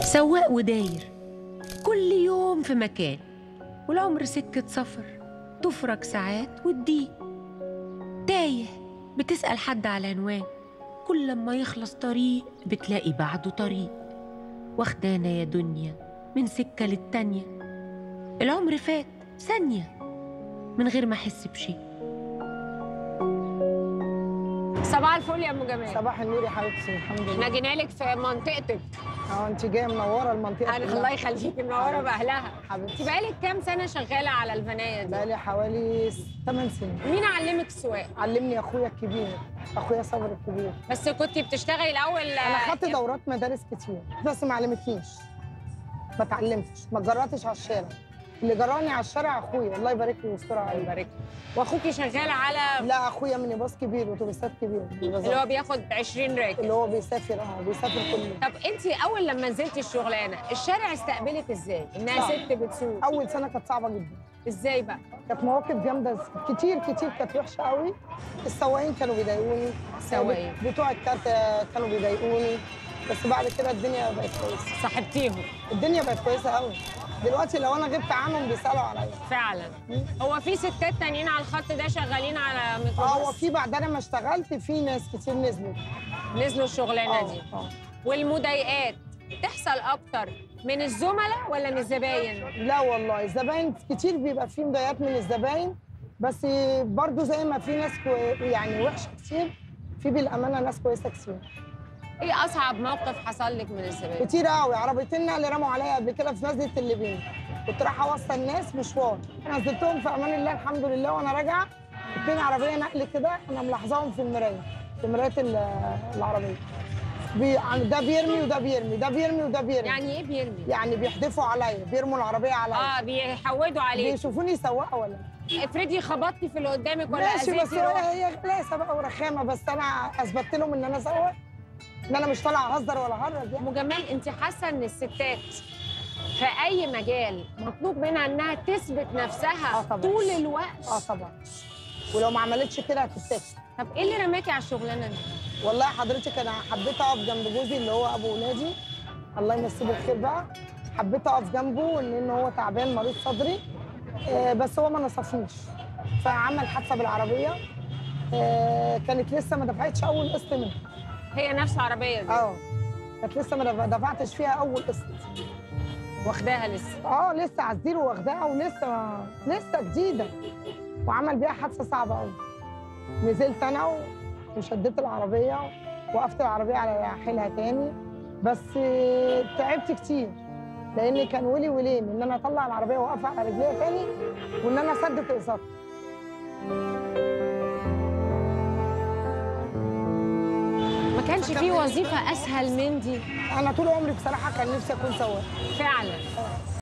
سواق وداير كل يوم في مكان والعمر سكة سفر تفرج ساعات وتضيق تايه بتسأل حد على عنوان كل لما يخلص طريق بتلاقي بعده طريق واخدانا يا دنيا من سكة للتانية العمر فات ثانية من غير ما أحس بشيء صباح الفل يا ام جمال صباح النور يا حبيبتي الحمد احنا لله جينا لك في منطقتك اه انت جايه منوره المنطقه انا كلها. الله يخليكي منوره باهلها انت حبيبتي بقالك كام سنه شغاله على الفنايه دي بقالي حوالي 8 سنين مين علمك السواقه علمني اخويا الكبير اخويا صبر الكبير بس كنتي بتشتغلي الاول انا خدت دورات مدارس كتير بس ما علمتنيش ما اتعلمتش ما جرأتش على الشارع اللي جراني على الشارع اخويا الله يبارك له ويستر الله عليه يبارك واخوكي شغال على لا اخويا من باص كبير واتوبيسات كبيره اللي هو بياخد 20 راكب اللي هو بيسافر اه بيسافر كل يوم طب انت اول لما نزلتي الشغلانه الشارع استقبلك ازاي انها صعب. ست بتسوق اول سنه كانت صعبه جدا ازاي بقى كانت مواقف جامده كتير كتير كانت وحشه قوي السواقين كانوا بيضايقوني السواقين. بتوع الكارت كانوا بيضايقوني بس بعد كده الدنيا بقت كويسه صاحبتيهم الدنيا بقت كويسه قوي دلوقتي لو انا غبت عنهم بيسالوا عليا فعلا هو في ستات تانيين على الخط ده شغالين على اه هو ميكروباص في بعد انا ما اشتغلت في ناس كتير نزلوا نزلوا الشغلانه دي اه اه والمضايقات تحصل اكتر من الزملاء ولا من الزباين لا والله الزباين كتير بيبقى في مضايقات من الزباين بس برضو زي ما في ناس كو... يعني وحشه كتير في بالامانه ناس كويسه كتير ايه اصعب موقف حصل لك من الزباين كتير قوي عربيتين اللي رموا عليا قبل كده في نزله الليبين كنت رايحه اوصل الناس مشوار نزلتهم في امان الله الحمد لله وانا راجعه اتنين عربيه نقل كده انا ملاحظاهم في المرايه في مرايه ال- العربيه بي... يعني ده بيرمي وده بيرمي ده بيرمي وده بيرمي يعني, يعني ايه بيرمي يعني بيحدفوا عليا بيرموا العربيه عليا اه بيحودوا عليك بيشوفوني سواقه ولا افرضي خبطتي في اللي قدامك ولا ماشي بس اذيتي هو روح. هي غلاسه بقى ورخامه بس انا اثبتت لهم ان انا سواق ان انا مش طالعه اهزر ولا هرج يعني ام جمال انت حاسه ان الستات في اي مجال مطلوب منها انها تثبت نفسها آه طبعاً. طول الوقت اه طبعا ولو ما عملتش كده هتتاكل طب ايه اللي رماكي على الشغلانه دي والله حضرتك انا حبيت اقف جنب جوزي اللي هو ابو ولادي الله يمسيه بالخير بقى حبيت اقف جنبه لان هو تعبان مريض صدري آه بس هو ما نصفنيش فعمل حادثه بالعربيه آه كانت لسه ما دفعتش اول قسط منها هي نفس العربيه دي اه كانت لسه ما دف- دفعتش فيها اول قسط واخداها لسه اه لسه عزير واخداها ولسه لسه جديده وعمل بيها حادثه صعبه قوي نزلت انا و- وشديت العربيه وقفت العربيه على حيلها تاني بس آه، تعبت كتير لان كان ولي ولين ان انا اطلع العربيه واقفها على رجليها تاني وان انا اسدد اقساط ما كانش في وظيفه اسهل من دي انا طول عمري بصراحه كان نفسي اكون سواق فعلا